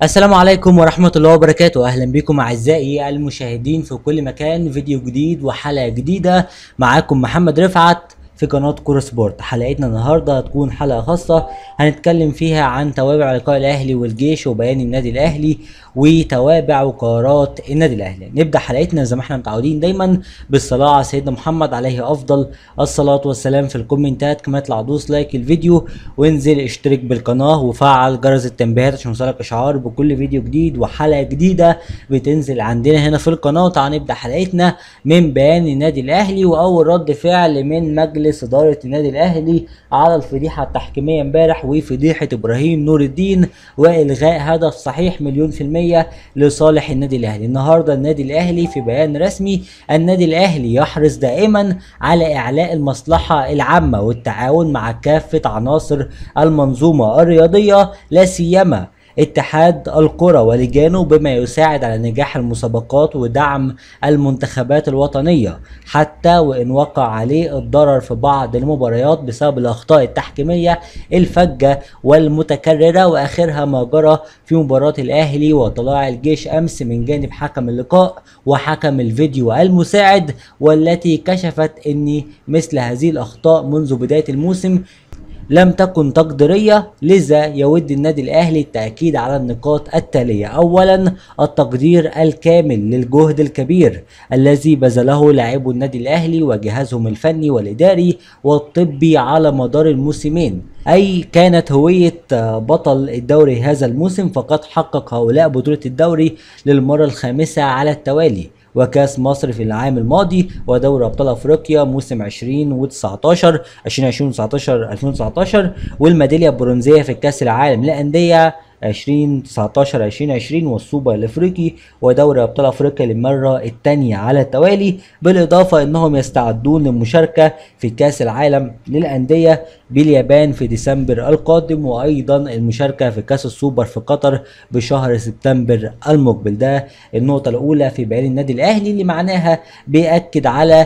السلام عليكم ورحمة الله وبركاته أهلا بكم أعزائي المشاهدين في كل مكان فيديو جديد وحلقة جديدة معاكم محمد رفعت في قناة كورة سبورت حلقتنا النهاردة هتكون حلقة خاصة هنتكلم فيها عن توابع لقاء الأهلي والجيش وبيان النادي الأهلي وتوابع وقرارات النادي الأهلي نبدأ حلقتنا زي ما احنا متعودين دايما بالصلاة على سيدنا محمد عليه أفضل الصلاة والسلام في الكومنتات كما يطلع دوس لايك الفيديو وانزل اشترك بالقناة وفعل جرس التنبيهات عشان يوصلك إشعار بكل فيديو جديد وحلقة جديدة بتنزل عندنا هنا في القناة وتعالى نبدأ حلقتنا من بيان النادي الأهلي وأول رد فعل من مجلس إدارة النادي الأهلي على الفضيحة التحكيمية امبارح وفضيحة إبراهيم نور الدين وإلغاء هدف صحيح مليون في المية لصالح النادي الأهلي النهاردة النادي الأهلي في بيان رسمي النادي الأهلي يحرص دائما على إعلاء المصلحة العامة والتعاون مع كافة عناصر المنظومة الرياضية لا سيما اتحاد الكرة ولجانه بما يساعد على نجاح المسابقات ودعم المنتخبات الوطنية حتى وإن وقع عليه الضرر في بعض المباريات بسبب الأخطاء التحكيمية الفجة والمتكررة وآخرها ما جرى في مباراة الأهلي وطلاع الجيش أمس من جانب حكم اللقاء وحكم الفيديو المساعد والتي كشفت أن مثل هذه الأخطاء منذ بداية الموسم لم تكن تقديرية لذا يود النادي الأهلي التأكيد على النقاط التالية أولا التقدير الكامل للجهد الكبير الذي بذله لاعبو النادي الأهلي وجهازهم الفني والإداري والطبي على مدار الموسمين أي كانت هوية بطل الدوري هذا الموسم فقد حقق هؤلاء بطولة الدوري للمرة الخامسة على التوالي وكاس مصر في العام الماضي ودوري ابطال افريقيا موسم 2019 2020 19 2019 والميداليه البرونزيه في كاس العالم للانديه 2019 2020 والسوبر الافريقي ودوري ابطال افريقيا للمره الثانيه على التوالي بالاضافه انهم يستعدون للمشاركه في كاس العالم للانديه باليابان في ديسمبر القادم وايضا المشاركه في كاس السوبر في قطر بشهر سبتمبر المقبل ده النقطه الاولى في بيان النادي الاهلي اللي معناها بياكد على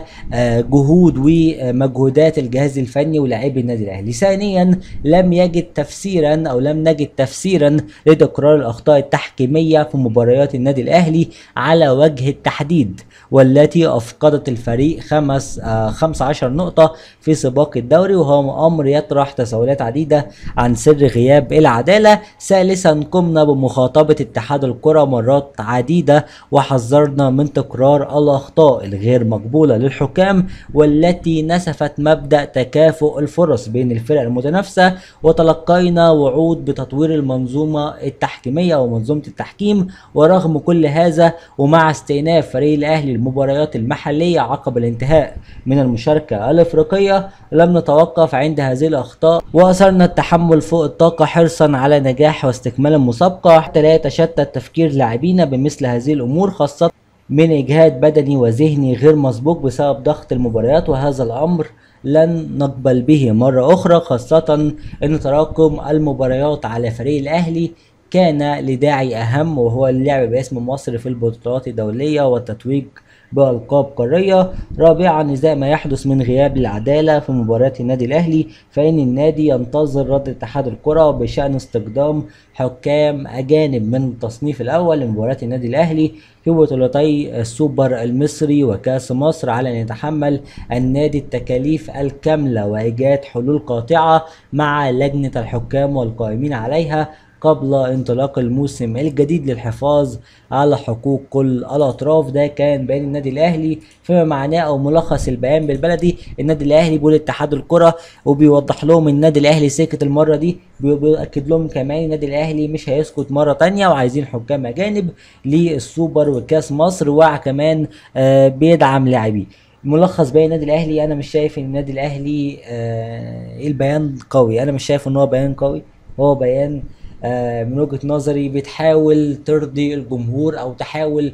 جهود ومجهودات الجهاز الفني ولاعبي النادي الاهلي ثانيا لم يجد تفسيرا او لم نجد تفسيرا لتكرار الاخطاء التحكيميه في مباريات النادي الاهلي على وجه التحديد والتي افقدت الفريق خمس آه 15 نقطه في سباق الدوري وهو امر يطرح تساؤلات عديده عن سر غياب العداله ثالثا قمنا بمخاطبه اتحاد الكره مرات عديده وحذرنا من تكرار الاخطاء الغير مقبوله للحكام والتي نسفت مبدا تكافؤ الفرص بين الفرق المتنافسه وتلقينا وعود بتطوير المنظومه التحكيميه ومنظومه التحكيم ورغم كل هذا ومع استئناف فريق الاهلي المباريات المحليه عقب الانتهاء من المشاركه الافريقيه لم نتوقف عند هذه الاخطاء واثرنا التحمل فوق الطاقه حرصا على نجاح واستكمال المسابقه حتى لا يتشتت تفكير لاعبينا بمثل هذه الامور خاصه من اجهاد بدني وذهني غير مسبوق بسبب ضغط المباريات وهذا الامر لن نقبل به مرة أخرى خاصة أن تراكم المباريات على فريق الأهلي كان لداعي أهم وهو اللعب باسم مصر في البطولات الدولية والتتويج بألقاب قارية رابعا إزاء ما يحدث من غياب العدالة في مباريات النادي الأهلي فإن النادي ينتظر رد اتحاد الكرة بشأن استخدام حكام أجانب من التصنيف الأول لمباريات النادي الأهلي في بطولتي السوبر المصري وكأس مصر على أن يتحمل النادي التكاليف الكاملة وإيجاد حلول قاطعة مع لجنة الحكام والقائمين عليها قبل انطلاق الموسم الجديد للحفاظ على حقوق كل الاطراف ده كان بيان النادي الاهلي فيما معناه او ملخص البيان بالبلدي النادي الاهلي بيقول اتحاد الكره وبيوضح لهم النادي الاهلي سكت المره دي بيأكد لهم كمان النادي الاهلي مش هيسكت مره تانية وعايزين حكام اجانب للسوبر وكاس مصر وكمان آه بيدعم لاعبيه ملخص بيان النادي الاهلي انا مش شايف ان النادي الاهلي آه البيان قوي انا مش شايف ان هو بيان قوي هو بيان آه من وجهة نظري بتحاول ترضي الجمهور او تحاول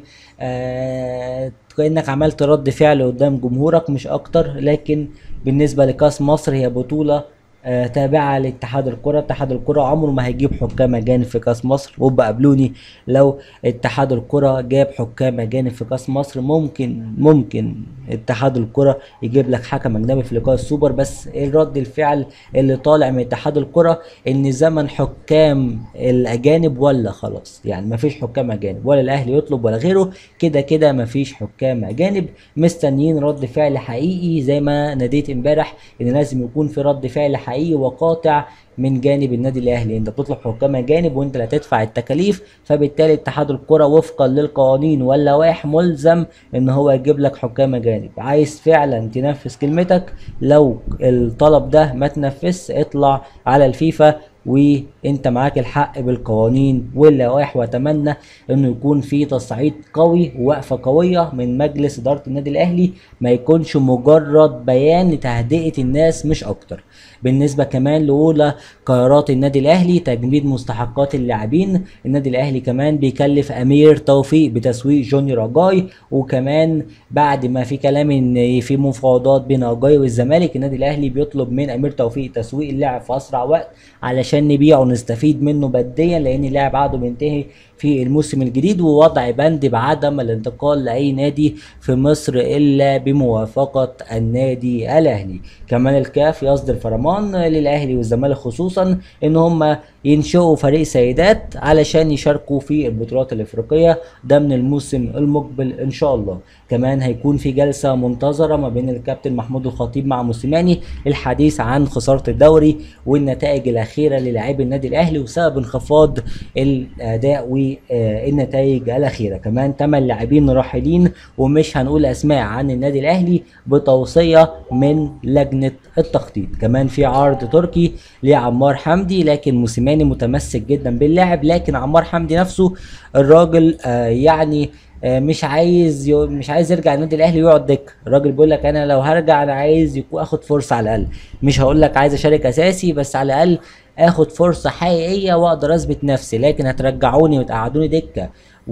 آه كأنك عملت رد فعل قدام جمهورك مش اكتر لكن بالنسبة لكاس مصر هي بطولة آه، تابعة لاتحاد الكرة اتحاد الكرة عمره ما هيجيب حكام أجانب في كأس مصر وابقى قابلوني لو اتحاد الكرة جاب حكام أجانب في كأس مصر ممكن ممكن اتحاد الكرة يجيب لك حكم أجنبي في لقاء السوبر بس ايه رد الفعل اللي طالع من اتحاد الكرة إن زمن حكام الأجانب ولا خلاص يعني مفيش حكام أجانب ولا الأهلي يطلب ولا غيره كده كده مفيش حكام أجانب مستنيين رد فعل حقيقي زي ما ناديت امبارح إن لازم يكون في رد فعل حقيقي وقاطع من جانب النادي الاهلي انت بتطلب حكام اجانب وانت اللي هتدفع التكاليف فبالتالي اتحاد الكره وفقا للقوانين واللوائح ملزم ان هو يجيب لك حكام اجانب عايز فعلا تنفذ كلمتك لو الطلب ده ما تنفذش اطلع على الفيفا وانت معاك الحق بالقوانين واللوائح واتمنى انه يكون في تصعيد قوي ووقفه قويه من مجلس اداره النادي الاهلي ما يكونش مجرد بيان لتهدئه الناس مش اكتر بالنسبه كمان لاولى قرارات النادي الاهلي تجميد مستحقات اللاعبين النادي الاهلي كمان بيكلف امير توفيق بتسويق جوني راجاي وكمان بعد ما في كلام ان في مفاوضات بين راجاي والزمالك النادي الاهلي بيطلب من امير توفيق تسويق اللاعب في اسرع وقت علشان نبيعه ونستفيد منه ماديا لان اللاعب عقده بينتهي في الموسم الجديد ووضع بند بعدم الانتقال لاي نادي في مصر الا بموافقه النادي الاهلي كمان الكاف يصدر فرمان للاهلي والزمالك خصوصا ان هم ينشئوا فريق سيدات علشان يشاركوا في البطولات الافريقيه ده من الموسم المقبل ان شاء الله كمان هيكون في جلسه منتظره ما بين الكابتن محمود الخطيب مع موسيماني للحديث عن خساره الدوري والنتائج الاخيره للاعبي النادي الاهلي وسبب انخفاض الاداء والنتائج الاخيره كمان ثمان لاعبين راحلين ومش هنقول اسماء عن النادي الاهلي بتوصيه من لجنه التخطيط كمان في عرض تركي لعمار حمدي لكن موسيماني متمسك جدا باللاعب لكن عمار حمدي نفسه الراجل آه يعني آه مش عايز يو مش عايز يرجع النادي الاهلي ويقعد دكه الراجل بيقول لك انا لو هرجع انا عايز يكون اخد فرصه على الاقل مش هقول لك عايز اشارك اساسي بس على الاقل اخد فرصه حقيقيه واقدر اثبت نفسي لكن هترجعوني وتقعدوني دكه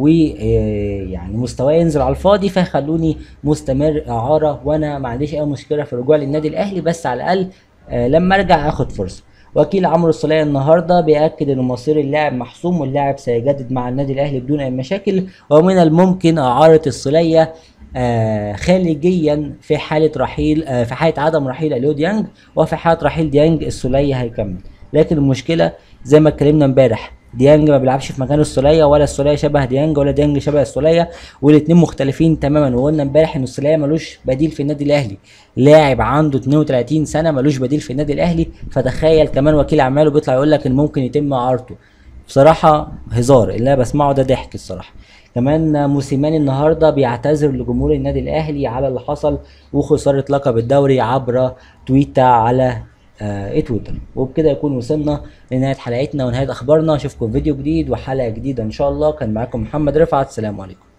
ويعني مستواي ينزل على الفاضي فيخلوني مستمر اعاره وانا ما عنديش اي مشكله في الرجوع للنادي الاهلي بس على الاقل آه لما ارجع اخد فرصه وكيل عمرو السولية النهارده بيأكد ان مصير اللاعب محسوم واللاعب سيجدد مع النادي الاهلي بدون اي مشاكل ومن الممكن اعارة السولية آه خارجيا في حالة رحيل آه في حالة عدم رحيل اليو ديانج وفي حالة رحيل ديانج السولية هيكمل لكن المشكلة زي ما اتكلمنا امبارح ديانج ما بيلعبش في مكان السولية ولا السولية شبه ديانج ولا ديانج شبه السولية والاتنين مختلفين تماما وقلنا امبارح ان السولية ملوش بديل في النادي الاهلي لاعب عنده 32 سنة ملوش بديل في النادي الاهلي فتخيل كمان وكيل اعماله بيطلع يقول لك ان ممكن يتم اعارته بصراحة هزار اللي انا بسمعه ده ضحك الصراحة كمان موسيماني النهارده بيعتذر لجمهور النادي الاهلي على اللي حصل وخسارة لقب الدوري عبر تويتر على آه تويتر وبكده يكون وصلنا لنهايه حلقتنا ونهايه اخبارنا اشوفكم في فيديو جديد وحلقه جديده ان شاء الله كان معاكم محمد رفعت السلام عليكم